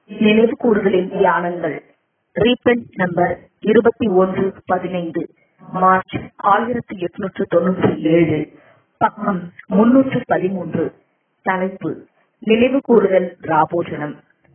நினைவு கூறுதலின் தியானங்கள் refined number இருபத்தி ஒன்று பதினைந்து மார்ச் ஆயிரத்தி எட்நூற்று தொன்னூற்றி ஏழு பக்கம் முன்னூற்று பதிமூன்று தலைப்பு நினைவு கூறுதல் ராபோஜனம்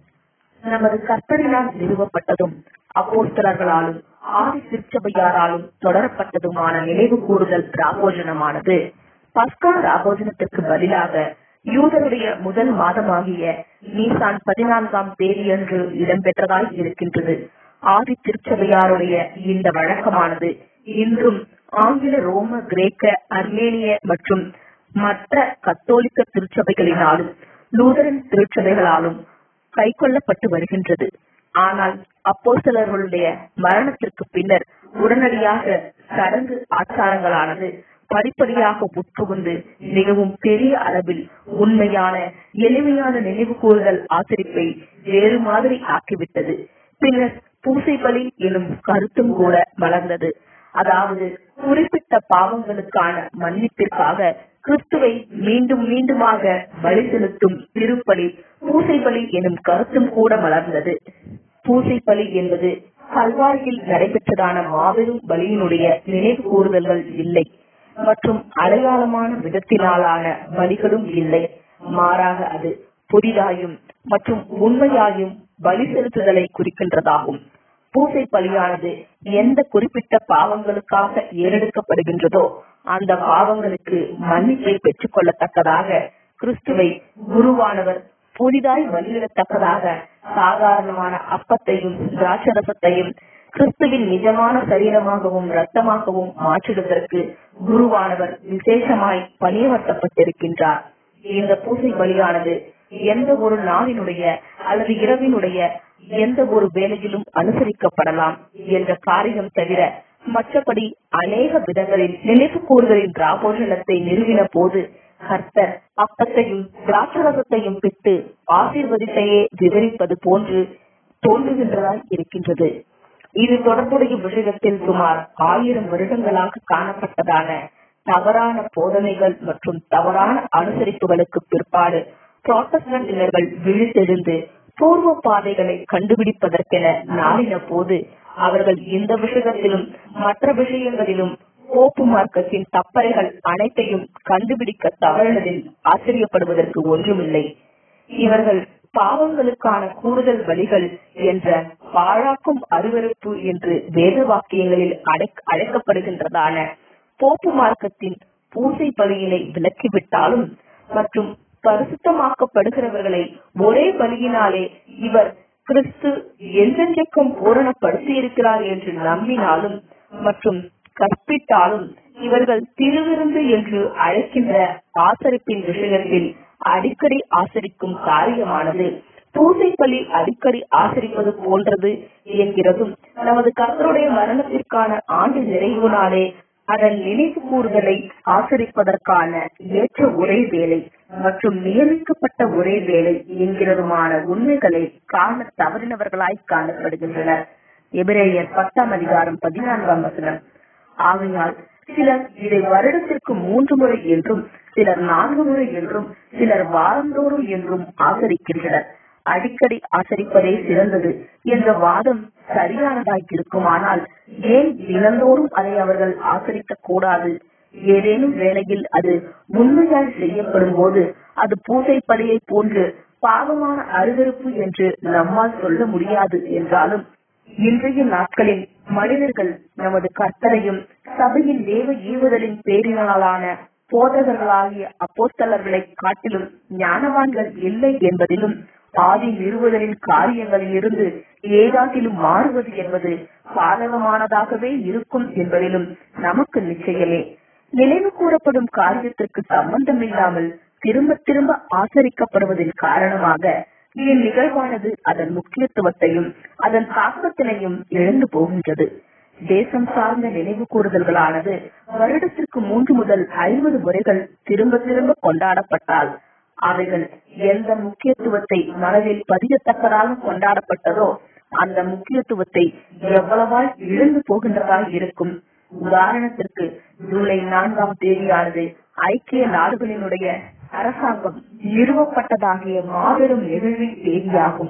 நமது கர்த்தரினால் நிறுவப்பட்டதும் அப்போஸ்தலர்களாலும் ஆதி திருச்சபையாராலும் தொடரப்பட்டதுமான நினைவு கூறுதல் ராபோஜனமானது பஸ்கா ராபோஜனத்திற்கு பதிலாக யூதருடைய முதல் மாதமாகிய நீசான் பதினான்காம் தேதியன்று இடம்பெற்றதாய் இருக்கின்றது ஆதி திருச்சபையாருடைய இந்த வழக்கமானது இன்றும் ஆங்கில ரோம கிரேக்க அர்மேனிய மற்றும் மற்ற கத்தோலிக்க திருச்சபைகளினாலும் லூதரன் திருச்சபைகளாலும் கைக்கொள்ளப்பட்டு வருகின்றது ஆனால் அப்போஸ்தலர்களுடைய மரணத்திற்கு பின்னர் உடனடியாக சடங்கு ஆச்சாரங்களானது படிப்படியாக உட்புகுந்து மிகவும் பெரிய அளவில் உண்மையான எளிமையான நினைவு கூறுதல் ஆசிரிப்பை வேறு மாதிரி ஆக்கிவிட்டது பின்னர் பூசை பலி எனும் கருத்தும் கூட வளர்ந்தது அதாவது குறிப்பிட்ட பாவங்களுக்கான மன்னிப்பிற்காக கிறிஸ்துவை மீண்டும் மீண்டுமாக பலி செலுத்தும் திருப்பலி பூசை பலி எனும் கருத்தும் கூட மலர்ந்தது பூசை பலி என்பது கல்வாரியில் நடைபெற்றதான மாபெரும் பலியினுடைய நினைவு கூறுதல்கள் இல்லை மற்றும் அடையாளமான விதத்தினாலான பலிகளும் இல்லை மாறாக அது புதிதாயும் மற்றும் உண்மையாயும் பலி செலுத்துதலை குறிக்கின்றதாகும் பூசை பலியானது எந்த குறிப்பிட்ட பாவங்களுக்காக ஏறெடுக்கப்படுகின்றதோ அந்த பாவங்களுக்கு மன்னிப்பை பெற்றுக் கொள்ளத்தக்கதாக கிறிஸ்துவை குருவானவர் புதிதாய் வலியிடத்தக்கதாக சாதாரணமான அப்பத்தையும் திராட்சரசத்தையும் கிறிஸ்துவின் நிஜமான சரீரமாகவும் ரத்தமாகவும் மாற்றிடுவதற்கு குருவானவர் விசேஷமாய் பணியமர்த்தப்பட்டிருக்கின்றார் இந்த பூசை பலியானது எந்த ஒரு நாளினுடைய அல்லது இரவினுடைய எந்த ஒரு வேலையிலும் அனுசரிக்கப்படலாம் என்ற காரியம் தவிர மற்றபடி அநேக விதங்களில் நினைவு கூறுதலின் ராபோஷனத்தை நிறுவின போது கர்த்தர் அப்பத்தையும் திராட்சரசத்தையும் பிட்டு ஆசீர்வதித்தையே விவரிப்பது போன்று தோன்றுகின்றதாய் இருக்கின்றது இது தொடர்புடைய விஷயத்தில் சுமார் ஆயிரம் வருடங்களாக காணப்பட்டதான தவறான போதனைகள் மற்றும் தவறான அனுசரிப்புகளுக்கு பிற்பாடு புரோட்டஸ்டன்டினர்கள் விழித்தெழுந்து பூர்வ பாதைகளை கண்டுபிடிப்பதற்கென நாடின போது அவர்கள் இந்த விஷயத்திலும் மற்ற விஷயங்களிலும் கோப்பு மார்க்கத்தின் தப்பறைகள் அனைத்தையும் கண்டுபிடிக்க தவறினதில் ஆச்சரியப்படுவதற்கு ஒன்றுமில்லை இவர்கள் பாவங்களுக்கான கூடுதல் வழிகள் என்ற பாழாக்கும் அருவறுப்பு என்று வேத வாக்கியங்களில் அழைக்கப்படுகின்றதான போப்பு மார்க்கத்தின் பூசை பலியினை விலக்கிவிட்டாலும் மற்றும் பரிசுத்தமாக்கப்படுகிறவர்களை ஒரே பலியினாலே இவர் கிறிஸ்து என்றென்றைக்கும் பூரணப்படுத்தி இருக்கிறார் என்று நம்பினாலும் மற்றும் கற்பித்தாலும் இவர்கள் திருவிருந்து என்று அழைக்கின்ற ஆசரிப்பின் விஷயத்தில் அடிக்கடி ஆசரிக்கும் காரியமானது பூசை பலி அடிக்கடி ஆசரிப்பது போன்றது என்கிறதும் நமது கர்த்தருடைய மரணத்திற்கான ஆண்டு நிறைவு நாளே அதன் நினைவு கூறுதலை ஆசரிப்பதற்கான ஏற்ற ஒரே வேலை மற்றும் நியமிக்கப்பட்ட ஒரே வேலை என்கிறதுமான உண்மைகளை காண தவறினவர்களாய் காணப்படுகின்றனர் எபிரேயர் பத்தாம் அதிகாரம் பதினான்காம் வசனம் ஆகையால் சிலர் இதை வருடத்திற்கு மூன்று முறை என்றும் சிலர் நான்கு முறை என்றும் சிலர் வாரந்தோறும் என்றும் ஆசரிக்கின்றனர் அடிக்கடி ஆசரிப்பதே சிறந்தது என்ற வாதம் சரியானதாய் இருக்குமானால் ஏன் தினந்தோறும் அதை அவர்கள் ஆசரிக்க கூடாது ஏதேனும் வேளையில் அது உண்மையால் செய்யப்படும் போது அது பூசை பலியை போன்று பாவமான அருவருப்பு என்று நம்மால் சொல்ல முடியாது என்றாலும் இன்றைய நாட்களில் மனிதர்கள் நமது கர்த்தரையும் சபையின் தேவ ஈவுதலின் பேரினாலான போதகர்களாகிய அப்போஸ்தலர்களை காட்டிலும் ஞானவான்கள் இல்லை என்பதிலும் ஆதி நிறுவுதலின் காரியங்களில் இருந்து ஏதாகிலும் மாறுவது என்பது பாதகமானதாகவே இருக்கும் என்பதிலும் நமக்கு நிச்சயமே நினைவு கூறப்படும் காரியத்திற்கு சம்பந்தம் இல்லாமல் திரும்ப திரும்ப ஆசரிக்கப்படுவதன் காரணமாக இந்நிகழ்வானது அதன் முக்கியத்துவத்தையும் அதன் தாக்கத்தினையும் இழந்து போகின்றது தேசம் சார்ந்த நினைவு கூறுதல்களானது வருடத்திற்கு மூன்று முதல் ஐம்பது முறைகள் திரும்ப திரும்ப கொண்டாடப்பட்டால் அவைகள் எந்த முக்கியத்துவத்தை மனதில் பதியத்தக்கதாக கொண்டாடப்பட்டதோ அந்த முக்கியத்துவத்தை எவ்வளவாய் இழந்து போகின்றதாய் இருக்கும் உதாரணத்திற்கு ஜூலை நான்காம் தேதியானது ஐக்கிய நாடுகளினுடைய அரசாங்கம் நிறுவப்பட்டதாகிய மாபெரும் நிகழ்வின் தேதியாகும்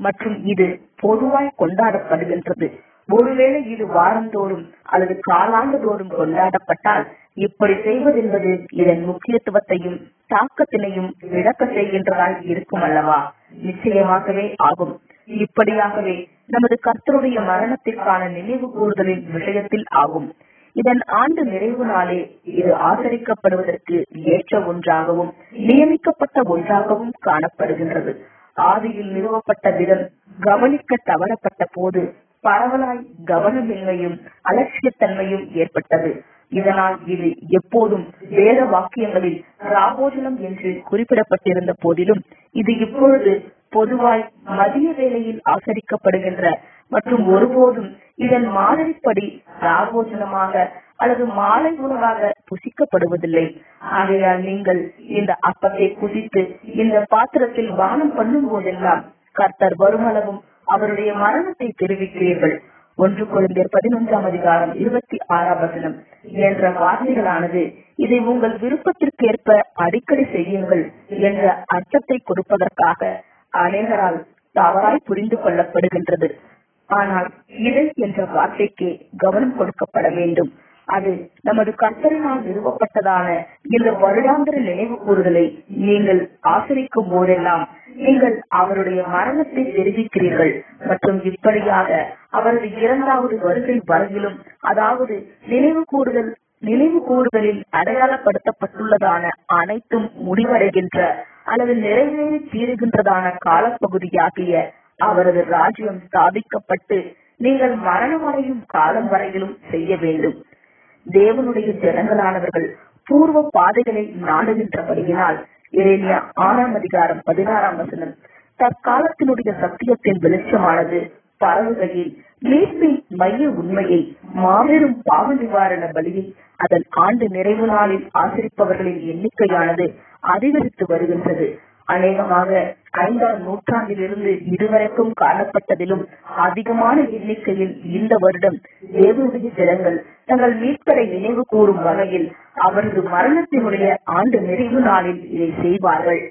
மற்றும் இது பொதுவாய் கொண்டாடப்படுகின்றது ஒருவேளை இது வாரந்தோறும் அல்லது காலாண்டு தோறும் கொண்டாடப்பட்டால் இப்படி செய்வதென்பது இதன் முக்கியத்துவத்தையும் தாக்கத்தினையும் விளக்க செய்கின்றதாய் இருக்கும் அல்லவா நிச்சயமாகவே ஆகும் இப்படியாகவே நமது கர்த்தருடைய மரணத்திற்கான நினைவு கூறுதலின் விஷயத்தில் ஆகும் இதன் ஆண்டு நிறைவு நாளே இது ஆதரிக்கப்படுவதற்கு ஏற்ற ஒன்றாகவும் நியமிக்கப்பட்ட ஒன்றாகவும் காணப்படுகின்றது ஆதியில் நிறுவப்பட்ட விதம் கவனிக்க தவறப்பட்ட போது பரவலாய் கவனமின்மையும் அலட்சியத்தன்மையும் ஏற்பட்டது இதனால் இது எப்போதும் வேத வாக்கியங்களில் ராபோஜனம் என்று குறிப்பிடப்பட்டிருந்த போதிலும் இது இப்பொழுது பொதுவாய் மதிய வேளையில் ஆசரிக்கப்படுகின்ற மற்றும் ஒருபோதும் இதன் மாதிரிப்படி ராபோஜனமாக அல்லது மாலை உணவாக புசிக்கப்படுவதில்லை ஆகையால் நீங்கள் இந்த அப்பத்தை குதித்து இந்த பாத்திரத்தில் பானம் பண்ணும் போதெல்லாம் கர்த்தர் வருமளவும் அவருடைய மரணத்தை தெரிவிக்கிறீர்கள் ஒன்று குழந்தையர் பதினொன்றாம் அதிகாரம் இருபத்தி ஆறாம் வசனம் என்ற வார்த்தைகளானது இதை உங்கள் விருப்பத்திற்கேற்ப அடிக்கடி செய்யுங்கள் என்ற அர்த்தத்தை கொடுப்பதற்காக அநேகரால் தவறாய் புரிந்து கொள்ளப்படுகின்றது ஆனால் இதை என்ற வார்த்தைக்கு கவனம் கொடுக்கப்பட வேண்டும் அது நமது கர்த்தரினால் நிறுவப்பட்டதான இந்த வருடாந்திர நினைவு கூறுதலை நீங்கள் ஆசிரிக்கும் போதெல்லாம் நீங்கள் அவருடைய மரணத்தை தெரிவிக்கிறீர்கள் மற்றும் இப்படியாக அவரது இரண்டாவது வருகை வரையிலும் அதாவது நினைவு கூறுதல் நினைவு கூறுதலில் அடையாளப்படுத்தப்பட்டுள்ளதான அனைத்தும் முடிவடைகின்ற அல்லது நிறைவேறி தீருகின்றதான காலப்பகுதியாகிய அவரது ராஜ்யம் ஸ்தாபிக்கப்பட்டு நீங்கள் மரணமடையும் காலம் வரையிலும் செய்ய வேண்டும் தேவனுடைய ஜனங்களானவர்கள் பூர்வ பாதைகளை நாடுகின்றபடியினால் இறைனியா ஆறாம் அதிகாரம் பதினாறாம் வசனம் தற்காலத்தினுடைய சத்தியத்தின் வெளிச்சமானது பரவுகையில் மீட்பின் மைய உண்மையை மாபெரும் பாவ நிவாரண பலியை அதன் ஆண்டு நிறைவு நாளில் ஆசிரிப்பவர்களின் எண்ணிக்கையானது அதிகரித்து வருகின்றது அநேகமாக ஐந்தாம் நூற்றாண்டிலிருந்து இதுவரைக்கும் காணப்பட்டதிலும் அதிகமான எண்ணிக்கையில் இந்த வருடம் தேவனுடைய ஜனங்கள் தங்கள் மீட்பரை நினைவு கூறும் வகையில் அவரது மரணத்தினுடைய ஆண்டு நிறைவு நாளில் இதை செய்வார்கள்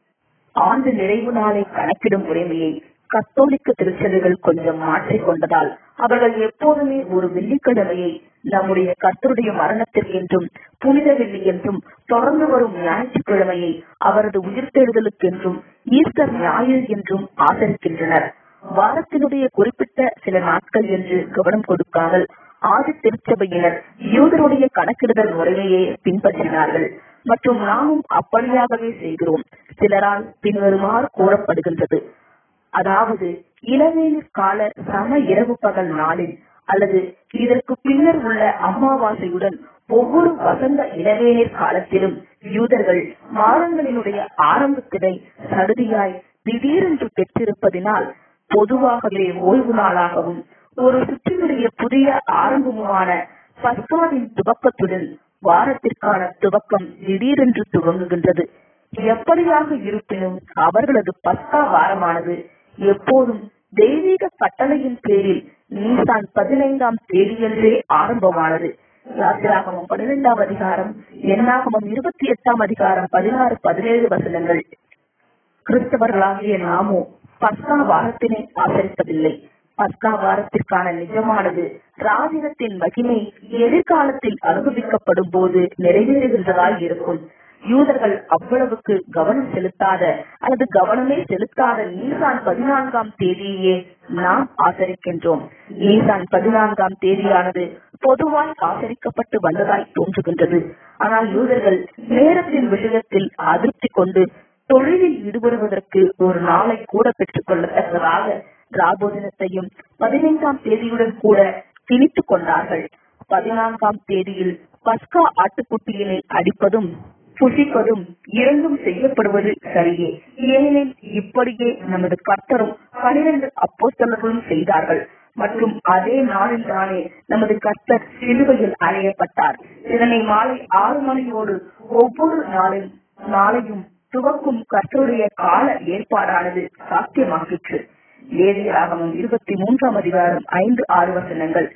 ஆண்டு நிறைவு நாளை கணக்கிடும் உரிமையை கத்தோலிக்க திருச்சபைகள் கொஞ்சம் மாற்றிக் கொண்டதால் அவர்கள் எப்போதுமே ஒரு வெள்ளிக்கிழமையை நம்முடைய கர்த்தருடைய மரணத்திற்கென்றும் புனித வெள்ளி என்றும் தொடர்ந்து வரும் ஞாயிற்றுக்கிழமையை அவரது உயிர்த்தெழுதலுக்கென்றும் ஈஸ்டர் ஞாயிறு என்றும் ஆதரிக்கின்றனர் வாரத்தினுடைய குறிப்பிட்ட சில நாட்கள் என்று கவனம் கொடுக்காமல் ஆதி திருச்சபையினர் யூதருடைய கணக்கிடுதல் முறையையே பின்பற்றினார்கள் மற்றும் நாமும் அப்படியாகவே செய்கிறோம் சிலரால் பின்வருமாறு கூறப்படுகின்றது அதாவது இளவேனிற் கால சம இரவு பகல் நாளில் அல்லது இதற்கு பின்னர் உள்ள அமாவாசையுடன் ஒவ்வொரு வசந்த இளவேனிற் காலத்திலும் யூதர்கள் மாதங்களினுடைய ஆரம்பத்தினை சடுதியாய் திடீரென்று பெற்றிருப்பதினால் பொதுவாகவே ஓய்வு நாளாகவும் ஒரு சுற்றினுடைய புதிய ஆரம்பமுமான பஸ்காவின் துவக்கத்துடன் வாரத்திற்கான துவக்கம் திடீரென்று துவங்குகின்றது எப்படியாக இருப்பினும் அவர்களது பஸ்கா வாரமானது எப்போதும் தெய்வீக கட்டளையின் பேரில் நீசான் பதினைந்தாம் தேதியன்றே ஆரம்பமானது யாத்திராகமம் பன்னிரெண்டாம் அதிகாரம் எண்ணாகமம் இருபத்தி எட்டாம் அதிகாரம் பதினாறு பதினேழு வசனங்கள் கிறிஸ்தவர்களாகிய நாமோ பஸ்கா வாரத்தினை ஆசரிப்பதில்லை பஸ்கா வாரத்திற்கான நிஜமானது ராஜினத்தின் மகிமை எதிர்காலத்தில் அனுபவிக்கப்படும் போது நிறைவேறுகின்றதாய் இருக்கும் யூதர்கள் அவ்வளவுக்கு கவனம் செலுத்தாத அல்லது கவனமே செலுத்தாத நீசான் பதினான்காம் தேதியே நாம் ஆசரிக்கின்றோம் நீசான் பதினான்காம் தேதியானது பொதுவாய் ஆசரிக்கப்பட்டு வந்ததாய் தோன்றுகின்றது ஆனால் யூதர்கள் நேரத்தின் விஷயத்தில் அதிருப்தி கொண்டு தொழிலில் ஈடுபடுவதற்கு ஒரு நாளை கூட பெற்றுக் கொள்ளத்தக்கதாக ராபோஜனத்தையும் பதினைந்தாம் தேதியுடன் கூட திணித்துக் கொண்டார்கள் பதினான்காம் தேதியில் பஸ்கா ஆட்டுக்குட்டியினை அடிப்பதும் புசிப்பதும் இரண்டும் செய்யப்படுவது சரியே ஏனெனில் இப்படியே நமது கர்த்தரும் பனிரெண்டு அப்போஸ்தலர்களும் செய்தார்கள் மற்றும் அதே நாளில் தானே நமது கர்த்தர் சிலுவையில் அறையப்பட்டார் இதனை மாலை ஆறு மணியோடு ஒவ்வொரு நாளும் நாளையும் துவக்கும் கர்த்தருடைய கால ஏற்பாடானது சாத்தியமாகிற்று லேவியராகமம் இருபத்தி மூன்றாம் அதிகாரம் ஐந்து ஆறு வசனங்கள்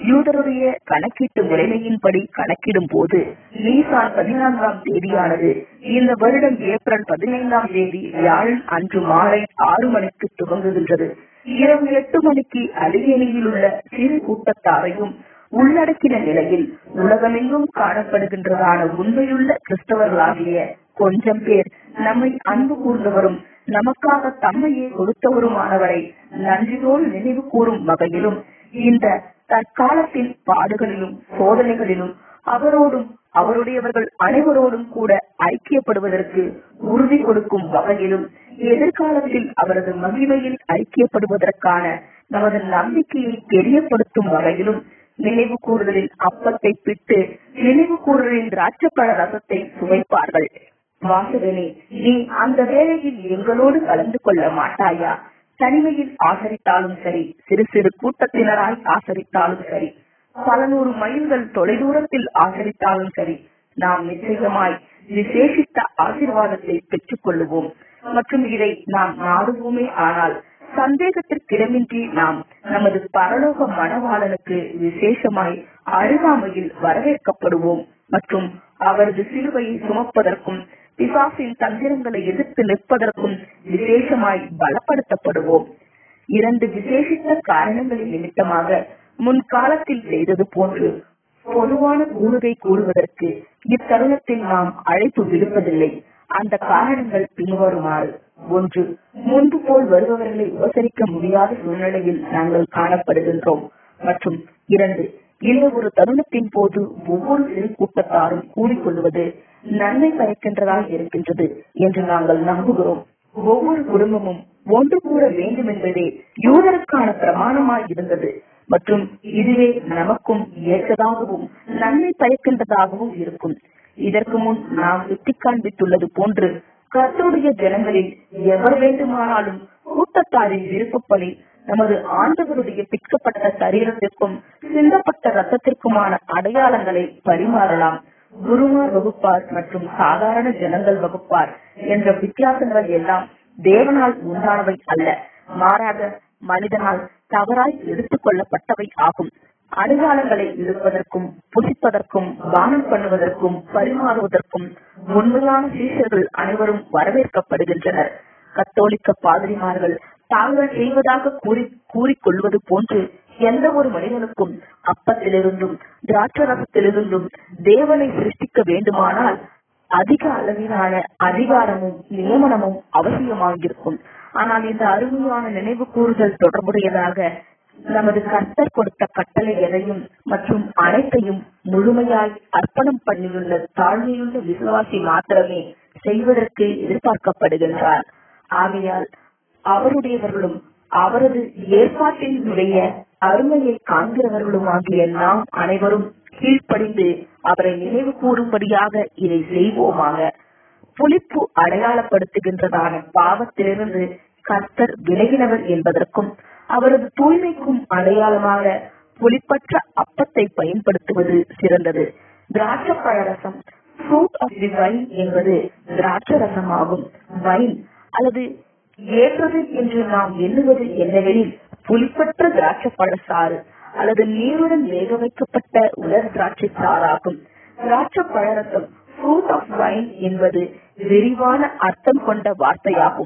யூதருடைய கணக்கீட்டு முறைமையின்படி கணக்கிடும் போது நீசான் பதினான்காம் தேதியானது இந்த வருடம் ஏப்ரல் பதினைந்தாம் தேதி வியாழன் அன்று மாலை ஆறு மணிக்கு துவங்குகின்றது இரவு எட்டு மணிக்கு அலிகேணியில் உள்ள சிறு கூட்டத்தாரையும் உள்ளடக்கின நிலையில் உலகமெங்கும் காணப்படுகின்றதான உண்மையுள்ள கிறிஸ்தவர்களாகிய கொஞ்சம் பேர் நம்மை அன்பு கூர்ந்தவரும் நமக்காக தம்மையே கொடுத்தவருமானவரை நன்றியோடு நினைவு கூறும் வகையிலும் இந்த தற்காலத்தின் பாடுகளிலும் சோதனைகளிலும் அவரோடும் அவருடையவர்கள் அனைவரோடும் கூட ஐக்கியப்படுவதற்கு உறுதி கொடுக்கும் வகையிலும் எதிர்காலத்தில் அவரது மகிமையில் ஐக்கியப்படுவதற்கான நமது நம்பிக்கையை தெரியப்படுத்தும் வகையிலும் நினைவு கூறுதலில் அப்பத்தை பிட்டு நினைவு கூறுதலின் திராட்சப்பழ ரசத்தை சுவைப்பார்கள் வாசகனே நீ அந்த வேளையில் எங்களோடு கலந்து கொள்ள மாட்டாயா தனிமையில் ஆசரித்தாலும் சரி சிறு சிறு கூட்டத்தினராய் ஆசரித்தாலும் சரி பல நூறு மைல்கள் தொலைதூரத்தில் ஆசரித்தாலும் சரி நாம் நிச்சயமாய் விசேஷித்த ஆசீர்வாதத்தை பெற்றுக் கொள்ளுவோம் மற்றும் இதை நாம் நாடுவோமே ஆனால் சந்தேகத்திற்கிடமின்றி நாம் நமது பரலோக மணவாளனுக்கு விசேஷமாய் அருகாமையில் வரவேற்கப்படுவோம் மற்றும் அவரது சிலுவையை சுமப்பதற்கும் பிசாசின் தந்திரங்களை எதிர்த்து நிற்பதற்கும் விசேஷமாய் பலப்படுத்தப்படுவோம் இரண்டு விசேஷித்த காரணங்களின் நிமித்தமாக முன்காலத்தில் செய்தது போன்று பொதுவான கூறுகை கூறுவதற்கு இத்தருணத்தில் நாம் அழைப்பு விடுப்பதில்லை அந்த காரணங்கள் பின்வருமாறு ஒன்று முன்பு போல் வருபவர்களை உபசரிக்க முடியாத சூழ்நிலையில் நாங்கள் காணப்படுகின்றோம் மற்றும் இரண்டு இந்த ஒரு தருணத்தின் போது ஒவ்வொரு சிறு கூட்டத்தாரும் கூடிக்கொள்வது நன்மை பயக்கின்றதாக இருக்கின்றது என்று நாங்கள் நம்புகிறோம் ஒவ்வொரு குடும்பமும் ஒன்று கூற வேண்டும் என்பதே யூதருக்கான பிரமாணமாய் இருந்தது மற்றும் இதுவே நமக்கும் ஏற்றதாகவும் நன்மை பயக்கின்றதாகவும் இருக்கும் இதற்கு முன் நாம் சுட்டி காண்பித்துள்ளது போன்று கர்த்தருடைய ஜனங்களில் எவர் வேண்டுமானாலும் கூட்டத்தாரின் விருப்பப்படி நமது ஆண்டவருடைய பிற்கப்பட்ட சரீரத்திற்கும் சிந்தப்பட்ட ரத்தத்திற்குமான அடையாளங்களை பரிமாறலாம் குருமார் வகுப்பார் மற்றும் சாதாரண ஜனங்கள் வகுப்பார் என்ற வித்தியாசங்கள் எல்லாம் தேவனால் உண்டானவை அல்ல மாறாக மனிதனால் தவறாய் எடுத்துக் கொள்ளப்பட்டவை ஆகும் அடையாளங்களை இருப்பதற்கும் புசிப்பதற்கும் பானம் பண்ணுவதற்கும் பரிமாறுவதற்கும் உண்மையான சீஷர்கள் அனைவரும் வரவேற்கப்படுகின்றனர் கத்தோலிக்க பாதிரிமார்கள் தாங்கள் செய்வதாக கூறி கூறிக்கொள்வது போன்று எந்த ஒரு மனிதனுக்கும் அப்பத்திலிருந்தும் திராட்சரசத்திலிருந்தும் தேவனை சிருஷ்டிக்க வேண்டுமானால் அதிக அளவிலான அதிகாரமும் நியமனமும் அவசியமாகிருக்கும் ஆனால் இந்த அருமையான நினைவு கூறுதல் தொடர்புடையதாக நமது கர்த்தர் கொடுத்த கட்டளை எதையும் மற்றும் அனைத்தையும் முழுமையாய் அர்ப்பணம் பண்ணியுள்ள தாழ்மையுள்ள விசுவாசி மாத்திரமே செய்வதற்கு எதிர்பார்க்கப்படுகின்றார் ஆகையால் அவருடையவர்களும் அவரது ஏற்பாட்டினுடைய அருமையை காண்கிறவர்களும் ஆகிய நாம் அனைவரும் கீழ்ப்படிந்து அவரை நினைவு கூறும்படியாக இதை செய்வோமாக புலிப்பு அடையாளப்படுத்துகின்றதான பாவத்திலிருந்து கர்த்தர் விலகினவர் என்பதற்கும் அவரது தூய்மைக்கும் அடையாளமாக புலிப்பற்ற அப்பத்தை பயன்படுத்துவது சிறந்தது திராட்சப்பழ ரசம் ஃப்ரூட் ஆஃப் தி வைன் என்பது திராட்சை ரசமாகும் வைன் அல்லது ஏற்றது என்று நாம் எண்ணுவது என்னவெனில் புலிப்பற்ற திராட்சைப்பழ சாறு அல்லது நீருடன் வேக வைக்கப்பட்ட உலர் திராட்சை சாறாகும் திராட்சை பழரசம் ஃப்ரூட் ஆஃப் வைன் என்பது விரிவான அர்த்தம் கொண்ட வார்த்தையாகும்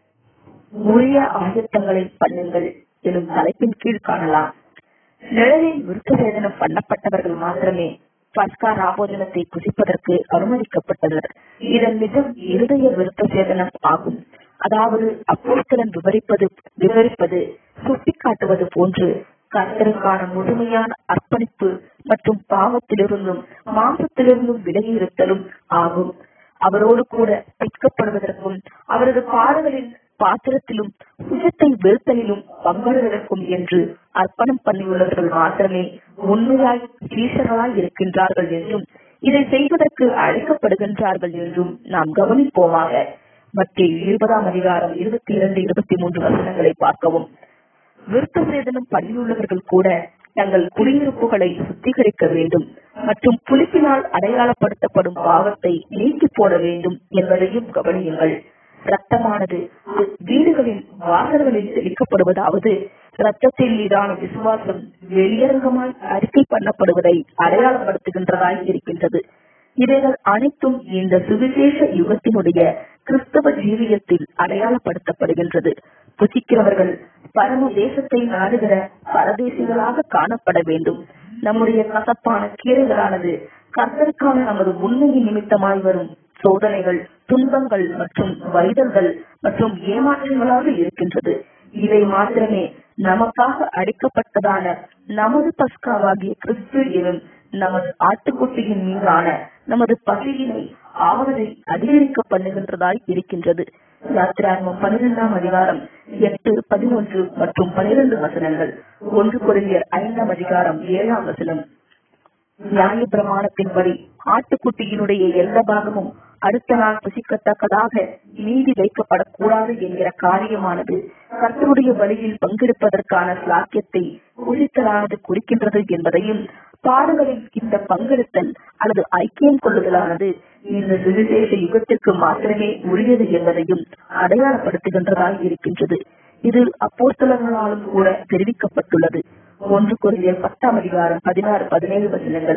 உரிய ஆயத்தங்களை பண்ணுங்கள் எனும் தலைப்பின் கீழ் காணலாம் நிழலில் விருத்த சேதனம் பண்ணப்பட்டவர்கள் மாத்திரமே பஸ்கா ராபோஜனத்தை புசிப்பதற்கு அனுமதிக்கப்பட்டனர் இதன் நிஜம் இருதய விருத்த சேதனம் ஆகும் அதாவது அப்போஸ்தலன் விவரிப்பது விவரிப்பது சுட்டிக்காட்டுவது போன்று கர்த்தருக்கான முழுமையான அர்ப்பணிப்பு மற்றும் பாவத்திலிருந்தும் மாசத்திலிருந்தும் விலகி இருத்தலும் ஆகும் அவரோடு கூட பிற்கப்படுவதற்கும் அவரது பாடல்களின் பாத்திரத்திலும் சுயத்தை வெறுத்தலிலும் பங்கெடுவதற்கும் என்று அர்ப்பணம் பண்ணியுள்ளவர்கள் மாத்திரமே உண்மையாய் சீஷர்களாய் இருக்கின்றார்கள் என்றும் இதை செய்வதற்கு அழைக்கப்படுகின்றார்கள் என்றும் நாம் கவனிப்போமாக மத்திய இருபதாம் அதிகாரம் இருபத்தி இரண்டு இருபத்தி மூன்று வசனங்களை பார்க்கவும் விருத்த சேதனம் பண்ணியுள்ளவர்கள் கூட தங்கள் குடியிருப்புகளை சுத்திகரிக்க வேண்டும் மற்றும் புலிப்பினால் அடையாளப்படுத்தப்படும் பாவத்தை நீக்கி போட வேண்டும் என்பதையும் கவனியுங்கள் ரத்தமானது வீடுகளின் வாசல்களில் தெளிக்கப்படுவதாவது ரத்தத்தின் மீதான விசுவாசம் வெளியரங்கமாய் அறிக்கை பண்ணப்படுவதை அடையாளப்படுத்துகின்றதாய் இருக்கின்றது இவைகள் அனைத்தும் இந்த சுவிசேஷ யுகத்தினுடைய கிறிஸ்தவ ஜீவியத்தில் அடையாளப்படுத்தப்படுகின்றது புசிக்கிறவர்கள் பரம தேசத்தை நாடுகிற பரதேசிகளாக காணப்பட வேண்டும் நம்முடைய கசப்பான கீரைகளானது கர்த்தருக்கான நமது உண்மையின் நிமித்தமாய் வரும் சோதனைகள் துன்பங்கள் மற்றும் வைதல்கள் மற்றும் ஏமாற்றங்களாக இருக்கின்றது இதை மாத்திரமே நமக்காக அடிக்கப்பட்டதான நமது பஸ்காவாகிய கிறிஸ்து எனும் நமது ஆட்டுக்குட்டியின் மீதான நமது பசியினை ஆவதை அதிகரிக்க பண்ணுகின்றதாய் இருக்கின்றது யாத்திராகமம் பனிரெண்டாம் அதிகாரம் எட்டு பதினொன்று மற்றும் பனிரெண்டு வசனங்கள் ஒன்று குறைந்தர் ஐந்தாம் அதிகாரம் ஏழாம் வசனம் நியாய பிரமாணத்தின்படி ஆட்டுக்குட்டியினுடைய எந்த பாகமும் அடுத்த நாள் புசிக்கத்தக்கதாக நீதி வைக்கப்படக்கூடாது என்கிற காரியமானது கர்த்தருடைய வழியில் பங்கெடுப்பதற்கான சாக்கியத்தை குறித்தலானது குறிக்கின்றது என்பதையும் பாடுகளில் இந்த பங்கெடுத்தல் அல்லது ஐக்கியம் கொள்ளுதலானது இந்த சுவிசேஷ யுகத்திற்கு மாத்திரமே உரியது என்பதையும் அடையாளப்படுத்துகின்றதாய் இருக்கின்றது இது அப்போஸ்தலர்களாலும் கூட தெரிவிக்கப்பட்டுள்ளது ஒன்று குறைய பத்தாம் அதிகாரம் பதினாறு பதினேழு வசனங்கள்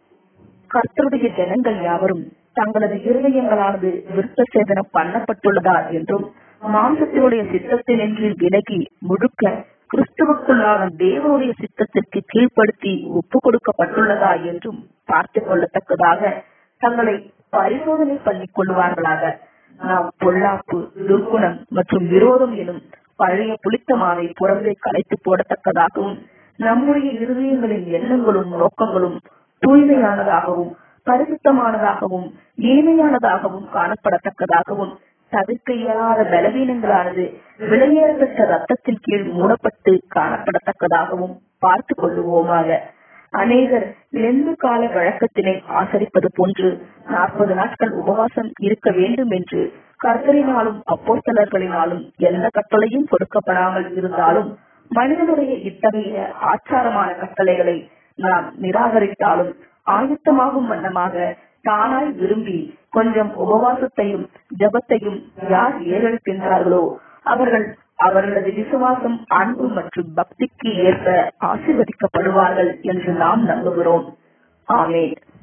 கர்த்தருடைய ஜனங்கள் யாவரும் தங்களது இருதயங்களானது விருத்த சேதனம் பண்ணப்பட்டுள்ளதா என்றும் மாம்சத்தினுடைய சித்தத்தினின்று விலகி முழுக்க கிறிஸ்துவுக்குள்ளான தேவனுடைய சித்தத்திற்கு கீழ்ப்படுத்தி ஒப்பு கொடுக்கப்பட்டுள்ளதா என்றும் பார்த்து கொள்ளத்தக்கதாக தங்களை பரிசோதனை பண்ணிக் கொள்வார்களாக நாம் பொல்லாப்பு துர்குணம் மற்றும் விரோதம் எனும் பழைய புளித்தமாவை புறம்பே கலைத்து போடத்தக்கதாகவும் நம்முடைய இருதயங்களின் எண்ணங்களும் நோக்கங்களும் தூய்மையானதாகவும் பரிசுத்தமானதாகவும் இனிமையானதாகவும் காணப்படத்தக்கதாகவும் தவிர்க்க இயலாத பலவீனங்களானது விலையேறப்பட்ட ரத்தத்தின் கீழ் மூடப்பட்டு காணப்படத்தக்கதாகவும் பார்த்து கொள்ளுவோமாக அநேகர் லெந்து கால வழக்கத்தினை ஆசரிப்பது போன்று நாற்பது நாட்கள் உபவாசம் இருக்க வேண்டும் என்று கர்த்தரினாலும் அப்போஸ்தலர்களினாலும் எந்த கட்டளையும் கொடுக்கப்படாமல் இருந்தாலும் மனிதனுடைய இத்தகைய ஆச்சாரமான கட்டளைகளை நாம் நிராகரித்தாலும் ஆயத்தமாகும் வண்ணமாக தானாய் விரும்பி கொஞ்சம் உபவாசத்தையும் ஜபத்தையும் யார் ஏறெடுக்கின்றார்களோ அவர்கள் அவர்களது விசுவாசம் அன்பு மற்றும் பக்திக்கு ஏற்ப ஆசீர்வதிக்கப்படுவார்கள் என்று நாம் நம்புகிறோம் ஆமேன்